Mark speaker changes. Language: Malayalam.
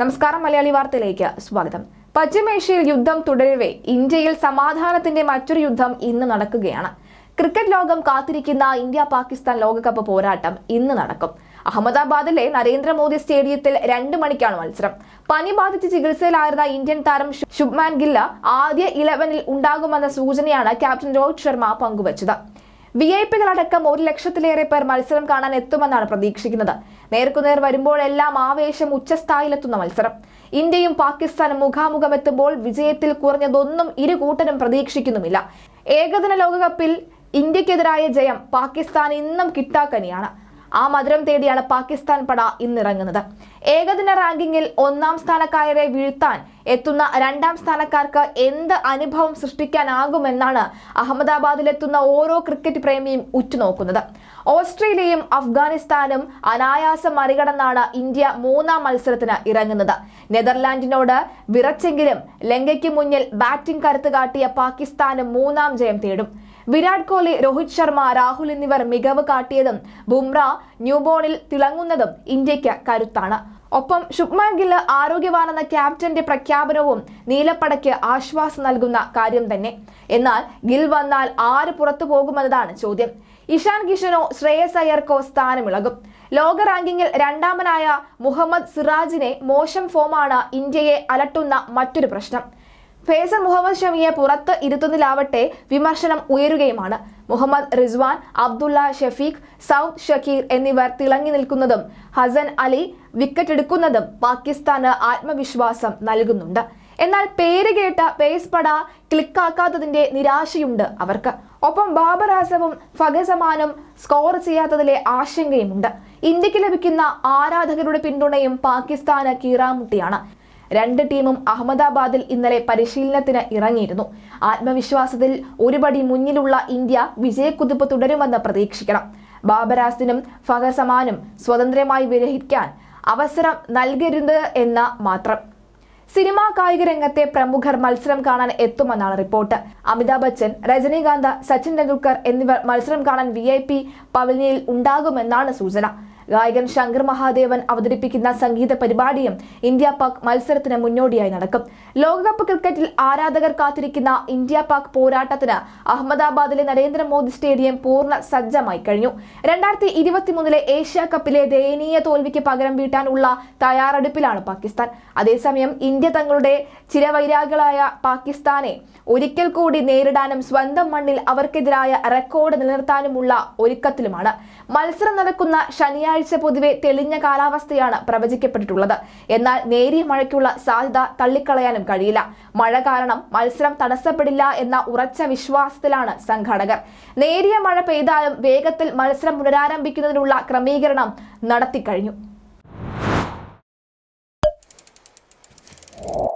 Speaker 1: നമസ്കാരം മലയാളി വാർത്തയിലേക്ക് സ്വാഗതം പശ്ചിമേഷ്യയിൽ യുദ്ധം തുടരവെ ഇന്ത്യയിൽ സമാധാനത്തിന്റെ മറ്റൊരു യുദ്ധം ഇന്ന് നടക്കുകയാണ് ക്രിക്കറ്റ് ലോകം കാത്തിരിക്കുന്ന ഇന്ത്യ പാകിസ്ഥാൻ ലോകകപ്പ് പോരാട്ടം ഇന്ന് നടക്കും അഹമ്മദാബാദിലെ നരേന്ദ്രമോദി സ്റ്റേഡിയത്തിൽ രണ്ട് മണിക്കാണ് മത്സരം പനി ബാധിച്ച് ചികിത്സയിലായിരുന്ന ഇന്ത്യൻ താരം ശു- ശുഭ്മാൻ ഗില്ല ആദ്യ ഇലവനിൽ ഉണ്ടാകുമെന്ന സൂചനയാണ് ക്യാപ്റ്റൻ രോഹിത് ശർമ്മ പങ്കുവച്ചത് വി ഐ പികളടക്കം ഒരു ലക്ഷത്തിലേറെ പേർ മത്സരം കാണാൻ എത്തുമെന്നാണ് പ്രതീക്ഷിക്കുന്നത് നേർക്കുനേർ വരുമ്പോഴെല്ലാം ആവേശം ഉച്ചസ്ഥായിലെത്തുന്ന മത്സരം ഇന്ത്യയും പാകിസ്ഥാനും മുഖാമുഖം എത്തുമ്പോൾ വിജയത്തിൽ കുറഞ്ഞതൊന്നും ഇരു കൂട്ടരും പ്രതീക്ഷിക്കുന്നുമില്ല ഏകദിന ലോകകപ്പിൽ ഇന്ത്യക്കെതിരായ ജയം പാകിസ്ഥാൻ ഇന്നും കിട്ടാക്കനിയാണ് ആ മധുരം തേടിയാണ് പാകിസ്ഥാൻ പട ഇന്നിറങ്ങുന്നത് ഏകദിന റാങ്കിങ്ങിൽ ഒന്നാം സ്ഥാനക്കാരെ വീഴ്ത്താൻ എത്തുന്ന രണ്ടാം സ്ഥാനക്കാർക്ക് എന്ത് അനുഭവം സൃഷ്ടിക്കാനാകുമെന്നാണ് അഹമ്മദാബാദിലെത്തുന്ന ഓരോ ക്രിക്കറ്റ് പ്രേമിയും ഉറ്റുനോക്കുന്നത് ഓസ്ട്രേലിയയും അഫ്ഗാനിസ്ഥാനും അനായാസം മറികടന്നാണ് ഇന്ത്യ മൂന്നാം മത്സരത്തിന് ഇറങ്ങുന്നത് നെതർലാൻഡിനോട് വിറച്ചെങ്കിലും ലങ്കയ്ക്ക് മുന്നിൽ ബാറ്റിംഗ് കരുത്ത് കാട്ടിയ പാകിസ്ഥാനും മൂന്നാം ജയം തേടും വിരാട് കോഹ്ലി രോഹിത് ശർമ്മ രാഹുൽ എന്നിവർ മികവ് കാട്ടിയതും ബുംറ ന്യൂബോണിൽ തിളങ്ങുന്നതും ഇന്ത്യക്ക് കരുത്താണ് ഒപ്പം ശുഭ്മാൻ ഗില്ല് ആരോഗ്യവാനെന്ന ക്യാപ്റ്റന്റെ പ്രഖ്യാപനവും നീലപ്പടയ്ക്ക് ആശ്വാസം നൽകുന്ന കാര്യം തന്നെ എന്നാൽ ഗിൽ വന്നാൽ ആര് പുറത്തു പോകുമെന്നതാണ് ചോദ്യം ഇഷാൻ കിഷനോ ശ്രേയസ് അയ്യർക്കോ സ്ഥാനമിളകും ലോക റാങ്കിങ്ങിൽ രണ്ടാമനായ മുഹമ്മദ് സിറാജിനെ മോശം ഫോമാണ് ഇന്ത്യയെ അലട്ടുന്ന മറ്റൊരു പ്രശ്നം ഫേസർ മുഹമ്മദ് ഷമിയെ പുറത്ത് ഇരുത്തുന്നതിലാവട്ടെ വിമർശനം ഉയരുകയുമാണ് മുഹമ്മദ് റിസ്വാൻ അബ്ദുള്ള ഷഫീഖ് സൗദ് ഷക്കീർ എന്നിവർ തിളങ്ങി നിൽക്കുന്നതും ഹസൻ അലി വിക്കറ്റ് എടുക്കുന്നതും പാകിസ്ഥാന് ആത്മവിശ്വാസം നൽകുന്നുണ്ട് എന്നാൽ പേര് കേട്ട പേസ് പട ക്ലിക്കാക്കാത്തതിന്റെ നിരാശയുണ്ട് അവർക്ക് ഒപ്പം ബാബർ ആസവും ഫഗസമാനും സ്കോർ ചെയ്യാത്തതിലെ ആശങ്കയുമുണ്ട് ഇന്ത്യക്ക് ലഭിക്കുന്ന ആരാധകരുടെ പിന്തുണയും പാകിസ്ഥാന് കീറാമുട്ടിയാണ് രണ്ട് ടീമും അഹമ്മദാബാദിൽ ഇന്നലെ പരിശീലനത്തിന് ഇറങ്ങിയിരുന്നു ആത്മവിശ്വാസത്തിൽ ഒരുപടി മുന്നിലുള്ള ഇന്ത്യ വിജയക്കുതിപ്പ് തുടരുമെന്ന് പ്രതീക്ഷിക്കണം ബാബരാസിനും ഫഹസമാനും സ്വതന്ത്രമായി വിരഹിക്കാൻ അവസരം നൽകരുത് എന്ന് മാത്രം സിനിമാ കായിക രംഗത്തെ പ്രമുഖർ മത്സരം കാണാൻ എത്തുമെന്നാണ് റിപ്പോർട്ട് അമിതാഭ് ബച്ചൻ രജനീകാന്ത് സച്ചിൻ ടെണ്ടുൽക്കർ എന്നിവർ മത്സരം കാണാൻ വി ഐ പി പവലിയനിൽ ഉണ്ടാകുമെന്നാണ് സൂചന ഗായകൻ ശങ്കർ മഹാദേവൻ അവതരിപ്പിക്കുന്ന സംഗീത പരിപാടിയും ഇന്ത്യ പാക് മത്സരത്തിന് മുന്നോടിയായി നടക്കും ലോകകപ്പ് ക്രിക്കറ്റിൽ ആരാധകർ കാത്തിരിക്കുന്ന ഇന്ത്യ പാക് പോരാട്ടത്തിന് അഹമ്മദാബാദിലെ നരേന്ദ്രമോദി സ്റ്റേഡിയം പൂർണ്ണ സജ്ജമായി കഴിഞ്ഞു രണ്ടായിരത്തി ഇരുപത്തിമൂന്നിലെ ഏഷ്യ കപ്പിലെ ദയനീയ തോൽവിക്ക് പകരം വീട്ടാനുള്ള തയ്യാറെടുപ്പിലാണ് പാകിസ്ഥാൻ അതേസമയം ഇന്ത്യ തങ്ങളുടെ ചിരവൈരാഗികളായ പാകിസ്ഥാനെ ഒരിക്കൽ കൂടി നേരിടാനും സ്വന്തം മണ്ണിൽ അവർക്കെതിരായ റെക്കോർഡ് നിലനിർത്താനുമുള്ള ഒരുക്കത്തിലുമാണ് മത്സരം നടക്കുന്ന ശനിയാഴ്ച പൊതുവെ തെളിഞ്ഞ കാലാവസ്ഥയാണ് പ്രവചിക്കപ്പെട്ടിട്ടുള്ളത് എന്നാൽ നേരിയ മഴയ്ക്കുള്ള സാധ്യത തള്ളിക്കളയാനും കഴിയില്ല മഴ കാരണം മത്സരം തടസ്സപ്പെടില്ല എന്ന ഉറച്ച വിശ്വാസത്തിലാണ് സംഘാടകർ നേരിയ മഴ പെയ്താലും വേഗത്തിൽ മത്സരം പുനരാരംഭിക്കുന്നതിനുള്ള ക്രമീകരണം നടത്തിക്കഴിഞ്ഞു